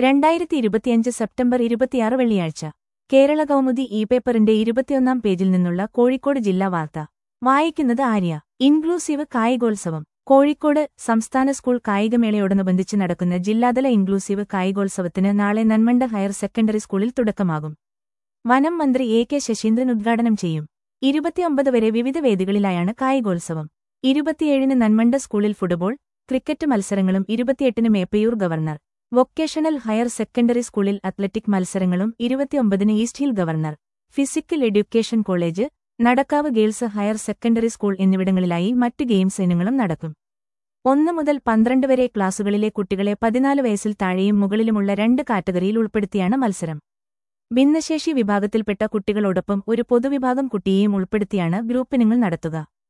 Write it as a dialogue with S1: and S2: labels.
S1: രണ്ടായിരത്തി ഇരുപത്തിയഞ്ച് സെപ്റ്റംബർ ഇരുപത്തിയാറ് വെള്ളിയാഴ്ച കേരള കൗമുദി ഇ പേപ്പറിന്റെ ഇരുപത്തിയൊന്നാം പേജിൽ നിന്നുള്ള കോഴിക്കോട് ജില്ലാ വാർത്ത വായിക്കുന്നത് ആര്യ ഇൻക്ലൂസീവ് കായികോത്സവം കോഴിക്കോട് സംസ്ഥാന സ്കൂൾ കായികമേളയോടനുബന്ധിച്ച് നടക്കുന്ന ജില്ലാതല ഇൻക്ലൂസീവ് കായികോത്സവത്തിന് നാളെ നന്മണ്ട ഹയർ സെക്കൻഡറി സ്കൂളിൽ തുടക്കമാകും വനം മന്ത്രി എ കെ ശശീന്ദ്രൻ ഉദ്ഘാടനം ചെയ്യും ഇരുപത്തിയൊമ്പത് വരെ വിവിധ വേദികളിലായാണ് കായികോത്സവം ഇരുപത്തിയേഴിന് നന്മണ്ട സ്കൂളിൽ ഫുട്ബോൾ ക്രിക്കറ്റ് മത്സരങ്ങളും ഇരുപത്തിയെട്ടിന് Meppayur governor vocational higher secondary സ്കൂളിൽ അത്ലറ്റിക് മത്സരങ്ങളും ഇരുപത്തിയൊമ്പതിന് East Hill governor physical education college Nadakkavu girls higher secondary school എന്നിവിടങ്ങളിലായി മറ്റ് ഗെയിംസ് ഇനങ്ങളും നടക്കും ഒന്ന് മുതൽ പന്ത്രണ്ട് വരെ ക്ലാസുകളിലെ കുട്ടികളെ പതിനാല് വയസ്സിൽ താഴെയും മുകളിലുമുള്ള രണ്ട് കാറ്റഗറിയിൽ ഉൾപ്പെടുത്തിയാണ് മത്സരം ഭിന്നശേഷി വിഭാഗത്തിൽപ്പെട്ട കുട്ടികളോടൊപ്പം ഒരു പൊതുവിഭാഗം കുട്ടിയെയും ഉൾപ്പെടുത്തിയാണ് ഗ്രൂപ്പിനങ്ങൾ നടത്തുക